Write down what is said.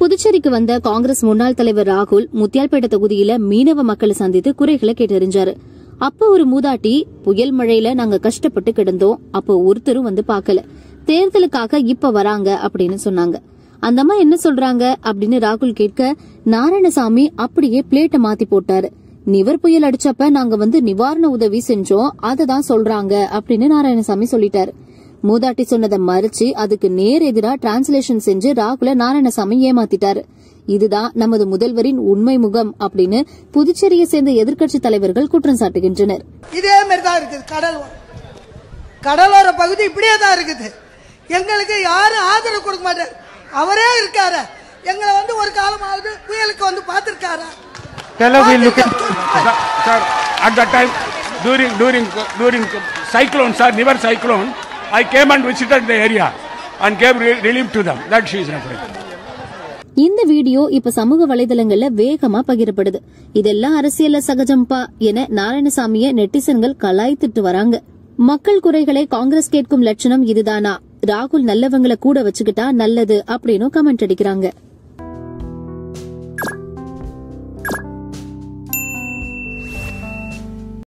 புதுச்சேரிக்கு வந்த காங்கிரஸ் முன்னாள் தலைவர் ராகுல் முத்தியால்பேட்டை தொகுதியில மீனவ மக்களை சந்தித்து குறைகளை கேட்டறிஞ்சாரு அப்ப ஒரு மூதாட்டி புயல் மழையில நாங்க கஷ்டப்பட்டு கிடந்தோம் அப்போ ஒருத்தரும் வந்து பார்க்கல தேர்தலுக்காக இப்ப வராங்க அப்படின்னு சொன்னாங்க அந்த அம்மா என்ன சொல்றாங்க அப்படின்னு ராகுல் கேட்க நாராயணசாமி அப்படியே பிளேட்டை மாத்தி போட்டாரு நிவர் புயல் அடிச்சப்ப நாங்க வந்து நிவாரண உதவி செஞ்சோம் அததான் சொல்றாங்க அப்படின்னு நாராயணசாமி சொல்லிட்டாரு மூதாட்டி சொன்னதை மறைச்சு அதுக்கு நேர் எதிரா டிரான்ஸ்லேஷன் செஞ்சு ராகுல நாராயணசாமி ஏமாத்திட்டாரு இதுதான் நமது முதல்வரின் உண்மை முகம் அப்படின்னு புதுச்சேரியை சேர்ந்த எதிர்க்கட்சி தலைவர்கள் குற்றம் சாட்டுகின்றனர் இதே மாதிரி தான் இருக்குது கடல் ஓரம். கடலோர பகுதி இப்படியே தான் இருக்குது எங்களுக்கு யாரும் ஆதரவு கொடுக்க மாட்டார் அவரே இருக்காரு எங்களை வந்து ஒரு காலமாவது புயலுக்கு வந்து பார்த்திருக்காரா Hello, we look at sir, sir, at that time during during during cyclone, sir, never cyclone. I came and visited the area and gave re- relief to them. That she is referring. இந்த video இப்ப சமூக வலைதளங்கள்ல வேகமா பகிரப்படுது இதெல்லாம் அரசியல்ல சகஜம்பா என நாராயணசாமிய நெட்டிசன்கள் கலாய்த்துட்டு வராங்க மக்கள் குறைகளை காங்கிரஸ் கேட்கும் லட்சணம் இதுதானா ராகுல் நல்லவங்களை கூட வச்சுக்கிட்டா நல்லது அப்படின்னு கமெண்ட் அடிக்கிறாங்க